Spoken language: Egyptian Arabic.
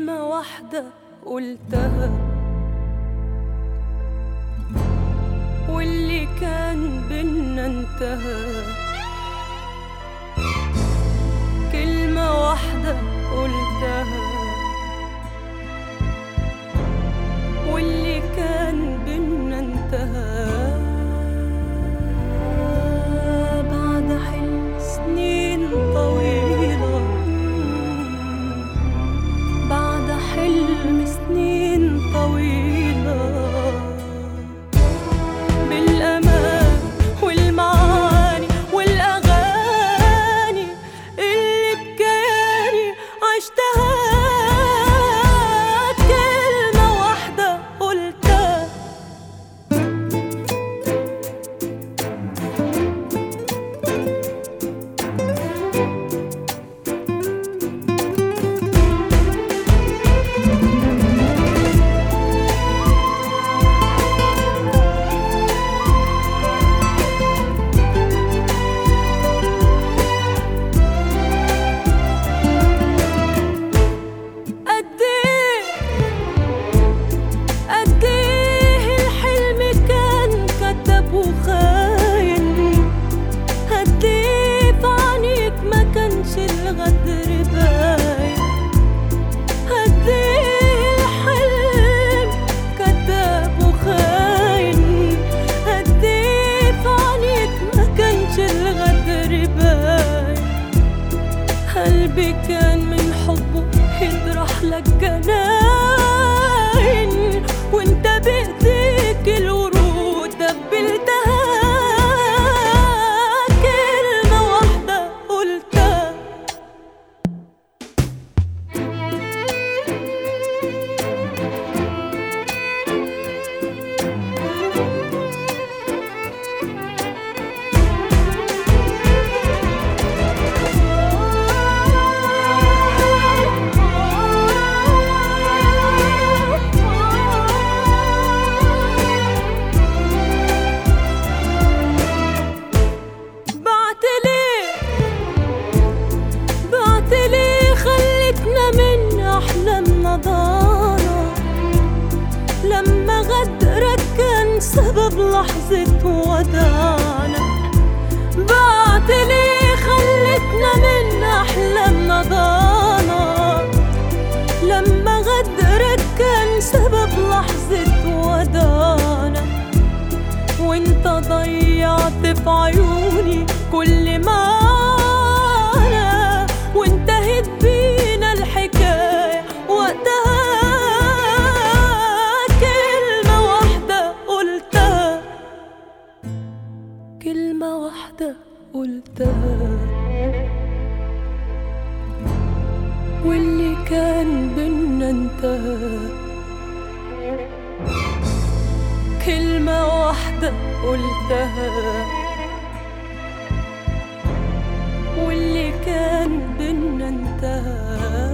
كلمة واحدة قلتها واللي كان بينا انتهى كلمة واحدة قلتها واللي كان بينا انتهى بعد حلم سنين طويلة بعد حلم سنين طويلة بالأمان والمعاني والأغاني اللي بكياني عشتها كلمة واحدة قلتها قد ايه قد ايه الحلم كان كذاب وخاين قد ايه في عينيك ما كانش الغدر باين قد ايه الحلم كذاب وخاين قد ايه في عينيك ما كانش الغدر باين قلبي كان من حبه يطرح لك جناين وانت بايديك الورود دبلتها كلمة واحدة قلتها بعت ليه بعت ليه خلتنا من أحلامنا ضانا لما غدرك كان سبب لحظة وداعنا بعت ليه خلتنا من أحلامنا ضانا لما غدرك كان سبب لحظة وداعنا وانت ضيعت في عيوني كل ما أنا وانتهت بينا الحكاية وقتها كلمة واحدة قلتها كلمة واحدة قلتها واللي كان بينا انتهى كلمة واحدة قلتها واللي كان بينا انتهى